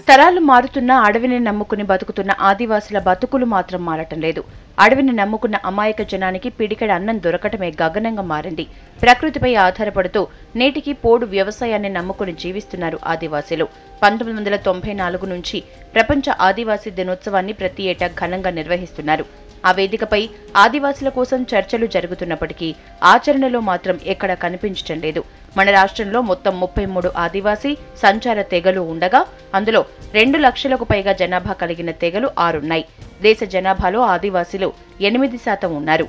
తరాలు మారుతున్నా అడవిని నమ్ముకుని బతుకుతున్న ఆదివాసుల బతుకులు మాత్రం మారటం లేదు అడవిని నమ్ముకున్న అమాయక జనానికి పిడికెడ అన్నం దొరకటమే గగనంగా మారింది ప్రకృతిపై ఆధారపడుతూ నేటికి పోడు వ్యవసాయాన్ని నమ్ముకుని జీవిస్తున్నారు ఆదివాసీలు పంతొమ్మిది వందల తొంభై నాలుగు నుంచి ప్రపంచ ఆదివాసీ దినోత్సవాన్ని ప్రతి ఏటా ఘనంగా నిర్వహిస్తున్నారు ఆ వేదికపై ఆదివాసుల కోసం చర్చలు జరుగుతున్నప్పటికీ ఆచరణలో మాత్రం ఎక్కడా కనిపించటం లేదు మన రాష్ట్రంలో మొత్తం ముప్పై మూడు ఆదివాసీ సంచార తెగలు ఉండగా అందులో రెండు లక్షలకు పైగా జనాభా కలిగిన తెగలు ఆరున్నాయి దేశ జనాభాలో ఆదివాసీలు ఎనిమిది శాతం ఉన్నారు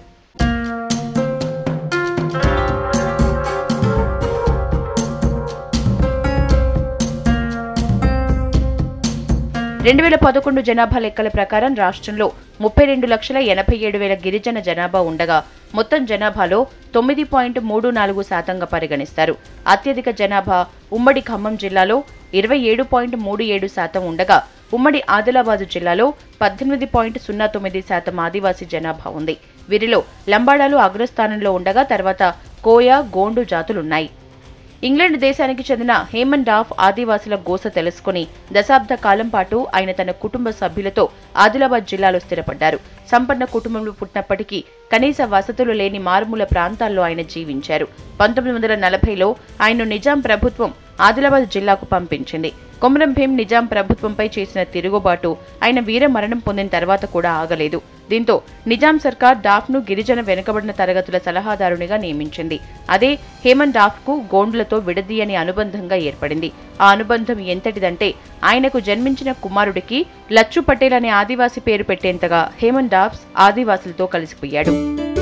రెండు వేల పదకొండు జనాభా లెక్కల ప్రకారం రాష్ట్రంలో ముప్పై రెండు లక్షల ఎనభై ఏడు వేల గిరిజన జనాభా ఉండగా మొత్తం జనాభాలో తొమ్మిది పాయింట్ మూడు నాలుగు శాతంగా పరిగణిస్తారు అత్యధిక జనాభా ఉమ్మడి ఖమ్మం జిల్లాలో ఇరవై ఏడు పాయింట్ మూడు ఏడు శాతం ఉండగా ఉమ్మడి ఆదిలాబాదు జిల్లాలో పద్దెనిమిది పాయింట్ సున్నా తొమ్మిది శాతం ఆదివాసీ జనాభా ఉంది వీరిలో లంబాడాలు అగ్రస్థానంలో ఉండగా తర్వాత కోయ గోండు జాతులున్నాయి ఇంగ్లాండ్ దేశానికి చెందిన హేమన్ డాఫ్ ఆదివాసుల గోస తెలుసుకుని దశాబ్ద కాలం పాటు ఆయన తన కుటుంబ సభ్యులతో ఆదిలాబాద్ జిల్లాలో స్థిరపడ్డారు సంపన్న కుటుంబంలో పుట్టినప్పటికీ కనీస వసతులు లేని మారుమూల ప్రాంతాల్లో ఆయన జీవించారు పంతొమ్మిది వందల నలభైలో ఆయన్ను నిజాం ప్రభుత్వం ఆదిలాబాద్ జిల్లాకు పంపించింది కొమరం భీం నిజాం ప్రభుత్వంపై చేసిన తిరుగుబాటు ఆయన వీర మరణం పొందిన తర్వాత కూడా ఆగలేదు దీంతో నిజాం సర్కార్ డాఫ్ను గిరిజన వెనుకబడిన తరగతుల సలహాదారునిగా నియమించింది అదే హేమన్ డాఫ్కు గోండ్లతో విడదీయని అనుబంధంగా ఏర్పడింది ఆ అనుబంధం ఎంతటిదంటే ఆయనకు జన్మించిన కుమారుడికి లచ్చు పటేల్ అనే ఆదివాసి పేరు పెట్టేంతగా హేమన్ డాఫ్స్ ఆదివాసులతో కలిసిపోయాడు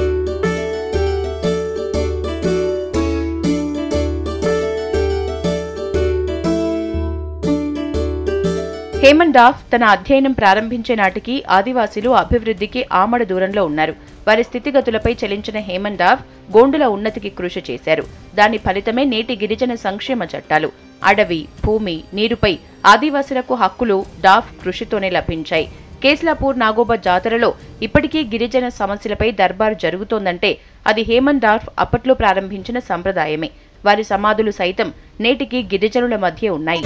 హేమన్ డాఫ్ తన అధ్యయనం ప్రారంభించే నాటికి ఆదివాసీలు అభివృద్ధికి ఆమడ దూరంలో ఉన్నారు వారి స్థితిగతులపై చలించిన హేమన్ డాఫ్ గోండుల ఉన్నతికి కృషి చేశారు దాని ఫలితమే నేటి గిరిజన సంక్షేమ చట్టాలు అడవి భూమి నీరుపై ఆదివాసులకు హక్కులు డాఫ్ కృషితోనే లభించాయి కేస్లాపూర్ నాగోబా జాతరలో ఇప్పటికీ గిరిజన సమస్యలపై దర్బారు జరుగుతోందంటే అది హేమన్ డాఫ్ అప్పట్లో ప్రారంభించిన సంప్రదాయమే వారి సమాధులు సైతం నేటికి గిరిజనుల మధ్య ఉన్నాయి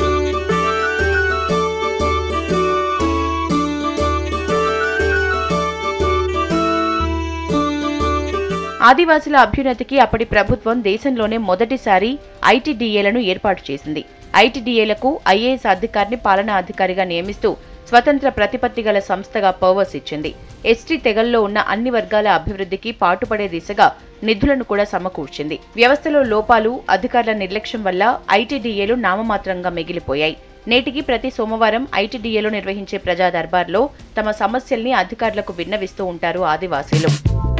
ఆదివాసుల అభ్యున్నతికి అప్పటి ప్రభుత్వం దేశంలోనే మొదటిసారి ఐటీడీఏలను ఏర్పాటు చేసింది ఐటీడీఏలకు ఐఏఎస్ అధికారిని పాలనా అధికారిగా నియమిస్తూ స్వతంత్ర ప్రతిపత్తి గల సంస్థగా పవర్స్ ఇచ్చింది ఎస్టీ తెగల్లో ఉన్న అన్ని వర్గాల అభివృద్ధికి పాటుపడే దిశగా నిధులను కూడా సమకూర్చింది వ్యవస్థలో లోపాలు అధికారుల నిర్లక్ష్యం వల్ల ఐటీడీఏలు నామమాత్రంగా మిగిలిపోయాయి నేటికి ప్రతి సోమవారం ఐటీడీఏలో నిర్వహించే ప్రజా దర్బార్లో తమ సమస్యల్ని అధికారులకు విన్నవిస్తూ ఉంటారు ఆదివాసీలు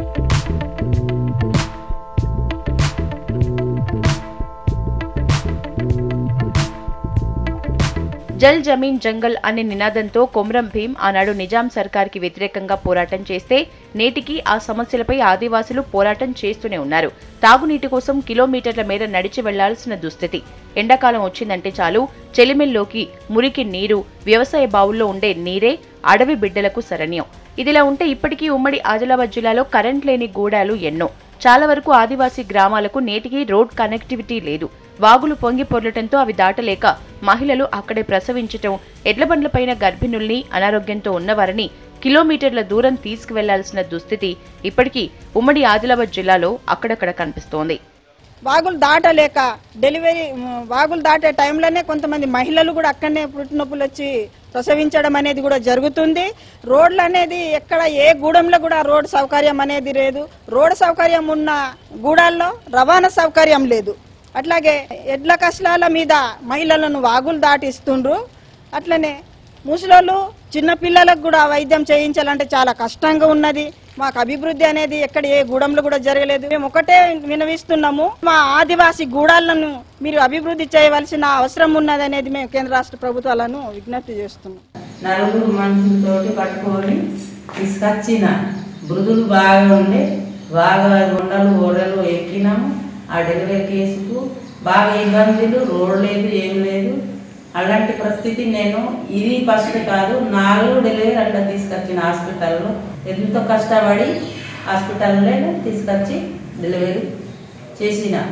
జల్ జమీన్ జంగల్ అనే నినాదంతో కొమ్రం భీం ఆనాడు నిజాం సర్కార్కి వ్యతిరేకంగా పోరాటం చేస్తే నేటికి ఆ సమస్యలపై ఆదివాసులు పోరాటం చేస్తూనే ఉన్నారు తాగునీటి కోసం కిలోమీటర్ల మేర నడిచి వెళ్లాల్సిన దుస్థితి ఎండాకాలం వచ్చిందంటే చాలు చెలిమెల్లోకి మురికి నీరు వ్యవసాయ బావుల్లో ఉండే నీరే అడవి బిడ్డలకు శరణ్యం ఇదిలా ఉంటే ఇప్పటికీ ఉమ్మడి ఆదిలాబాద్ జిల్లాలో కరెంట్ లేని గూడాలు ఎన్నో చాలా వరకు ఆదివాసీ గ్రామాలకు నేటికి రోడ్ కనెక్టివిటీ లేదు వాగులు పొంగి పొర్లటంతో అవి దాటలేక మహిళలు అక్కడే ప్రసవించటం ఎడ్లబండ్లపైన గర్భిణుల్ని అనారోగ్యంతో ఉన్నవారిని కిలోమీటర్ల దూరం తీసుకువెళ్లాల్సిన దుస్థితి ఇప్పటికీ ఉమ్మడి ఆదిలాబాద్ జిల్లాలో అక్కడక్కడ కనిపిస్తోంది వాగులు దాటలేక డెలివరీ మ్, వాగులు దాటే టైంలోనే కొంతమంది మహిళలు కూడా అక్కడనే పుట్టినొప్పులు వచ్చి ప్రసవించడం అనేది కూడా జరుగుతుంది రోడ్లు అనేది ఎక్కడ ఏ గూడెంలో కూడా రోడ్ సౌకర్యం అనేది లేదు రోడ్ సౌకర్యం ఉన్న గూడాల్లో రవాణా సౌకర్యం లేదు అట్లాగే ఎడ్ల కష్టాల మీద మహిళలను వాగులు దాటిస్తుండ్రు అట్లనే ముసలోళ్ళు చిన్న పిల్లలకు కూడా వైద్యం చేయించాలంటే చాలా కష్టంగా ఉన్నది మాకు అభివృద్ధి అనేది ఎక్కడ ఏ గూడెంలో కూడా జరగలేదు మేము ఒకటే వినవిస్తున్నాము మా ఆదివాసి గూడాలను మీరు అభివృద్ధి చేయవలసిన అవసరం ఉన్నది అనేది మేము కేంద్ర రాష్ట్ర ప్రభుత్వాలను విజ్ఞప్తి చేస్తున్నాం నలుగురు మనుషులతోటి పట్టుకొని తీసుకొచ్చిన మృదులు బాగా ఉండే బాగా కొండలు ఓడలు ఎక్కినాము ఆ డెలివరీ కేసుకు బాగా ఇబ్బందులు రోడ్ లేదు ఏం లేదు అలాంటి పరిస్థితి నేను ఇది ఫస్ట్ కాదు నాలుగు డెలివరీ అట్లా తీసుకొచ్చిన హాస్పిటల్లో ఎంతో కష్టపడి హాస్పిటల్లో తీసుకొచ్చి డెలివరీ చేసిన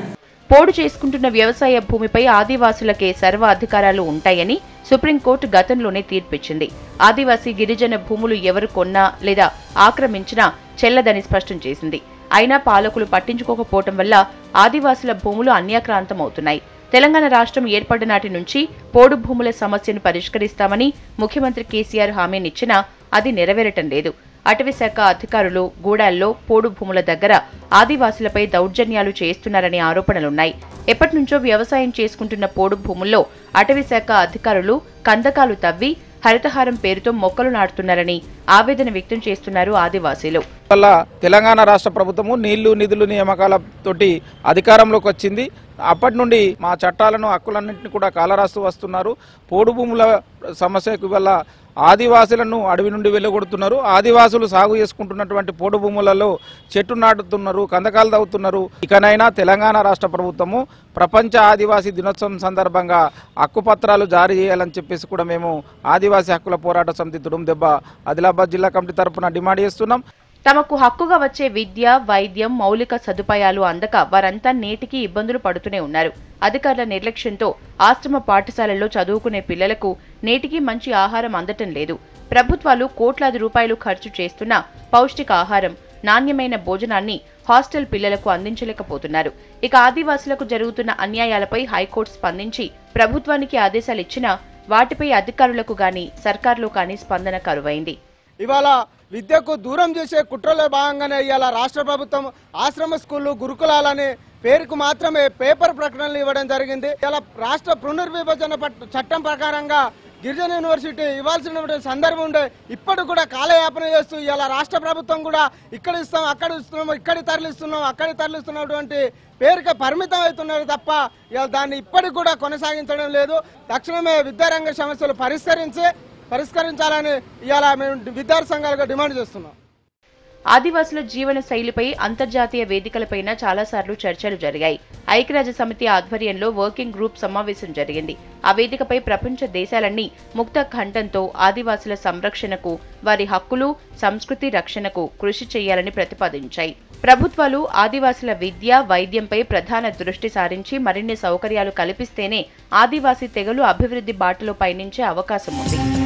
పోడు చేసుకుంటున్న వ్యవసాయ భూమిపై ఆదివాసులకే సర్వ అధికారాలు ఉంటాయని సుప్రీంకోర్టు గతంలోనే తీర్పిచ్చింది ఆదివాసీ గిరిజన భూములు ఎవరు కొన్నా లేదా ఆక్రమించినా చెల్లదని స్పష్టం చేసింది అయినా పాలకులు పట్టించుకోకపోవటం వల్ల ఆదివాసుల భూములు అన్యాక్రాంతమవుతున్నాయి తెలంగాణ రాష్ట్రం ఏర్పడ్డ నాటి నుంచి పోడు భూముల సమస్యను పరిష్కరిస్తామని ముఖ్యమంత్రి కేసీఆర్ హామీనిచ్చినా అది నెరవేరటం లేదు అటవీ శాఖ అధికారులు గూడాల్లో పోడు భూముల దగ్గర ఆదివాసులపై దౌర్జన్యాలు చేస్తున్నారనే ఆరోపణలున్నాయి ఎప్పటినుంచో వ్యవసాయం చేసుకుంటున్న పోడు భూముల్లో అటవీ శాఖ అధికారులు కందకాలు తవ్వి హరితహారం పేరుతో మొక్కలు నాటుతున్నారని ఆవేదన వ్యక్తం చేస్తున్నారు ఆదివాసీలు వల్ల తెలంగాణ రాష్ట్ర ప్రభుత్వము నీళ్లు నిధులు నియామకాల తోటి అధికారంలోకి వచ్చింది అప్పటి నుండి మా చట్టాలను హక్కులన్నింటినీ కూడా కాలరాస్తూ వస్తున్నారు పోడు భూముల సమస్యకు వల్ల ఆదివాసులను అడవి నుండి వెళ్ళగొడుతున్నారు ఆదివాసులు సాగు చేసుకుంటున్నటువంటి పోడు భూములలో చెట్టు నాటుతున్నారు కందకాలు తవ్వుతున్నారు ఇకనైనా తెలంగాణ రాష్ట్ర ప్రభుత్వము ప్రపంచ ఆదివాసీ దినోత్సవం సందర్భంగా హక్కుపత్రాలు జారీ చేయాలని చెప్పేసి కూడా మేము ఆదివాసీ హక్కుల పోరాట సమితి తుడుం దెబ్బ ఆదిలాబాద్ జిల్లా కమిటీ తరఫున డిమాండ్ చేస్తున్నాం తమకు హక్కుగా వచ్చే విద్య వైద్యం మౌలిక సదుపాయాలు అందక వారంతా నేటికి ఇబ్బందులు పడుతూనే ఉన్నారు అధికారుల నిర్లక్ష్యంతో ఆశ్రమ పాఠశాలల్లో చదువుకునే పిల్లలకు నేటికి మంచి ఆహారం అందటం లేదు ప్రభుత్వాలు కోట్లాది రూపాయలు ఖర్చు చేస్తున్న పౌష్టిక ఆహారం నాణ్యమైన భోజనాన్ని హాస్టల్ పిల్లలకు అందించలేకపోతున్నారు ఇక ఆదివాసులకు జరుగుతున్న అన్యాయాలపై హైకోర్టు స్పందించి ప్రభుత్వానికి ఆదేశాలిచ్చినా వాటిపై అధికారులకు గాని సర్కార్లో కానీ స్పందన కరువైంది ఇవాళ విద్యకు దూరం చేసే కుట్రలో భాగంగానే ఇవాళ రాష్ట్ర ప్రభుత్వం ఆశ్రమ స్కూళ్ళు గురుకులాలని పేరుకు మాత్రమే పేపర్ ప్రకటనలు ఇవ్వడం జరిగింది ఇలా రాష్ట్ర పునర్విభజన పట్- చట్టం ప్రకారంగా గిరిజన యూనివర్సిటీ ఇవ్వాల్సిన సందర్భం ఉండే ఇప్పటికి కూడా కాలయాపన చేస్తూ ఇలా రాష్ట్ర ప్రభుత్వం కూడా ఇక్కడ ఇస్తాం అక్కడ ఇస్తున్నాం ఇక్కడ తరలిస్తున్నాం అక్కడ తరలిస్తున్నటువంటి పేరుకి పరిమితం అవుతున్నారు తప్ప ఇవాళ దాన్ని ఇప్పటికి కూడా కొనసాగించడం లేదు తక్షణమే విద్యారంగ సమస్యలు పరిష్కరించి పరిష్కరించాలని ఇవాళ మేము విద్యార్థి సంఘాలుగా డిమాండ్ చేస్తున్నాం ఆదివాసుల జీవన శైలిపై అంతర్జాతీయ వేదికలపైన చాలాసార్లు చర్చలు జరిగాయి ఐక్యరాజ్య సమితి ఆధ్వర్యంలో వర్కింగ్ గ్రూప్ సమావేశం జరిగింది ఆ వేదికపై ప్రపంచ దేశాలన్నీ ముక్త ఖండంతో ఆదివాసుల సంరక్షణకు వారి హక్కులు సంస్కృతి రక్షణకు కృషి చేయాలని ప్రతిపాదించాయి ప్రభుత్వాలు ఆదివాసుల విద్య వైద్యంపై ప్రధాన దృష్టి సారించి మరిన్ని సౌకర్యాలు కల్పిస్తేనే ఆదివాసీ తెగలు అభివృద్ధి బాటలో పయనించే అవకాశం ఉంది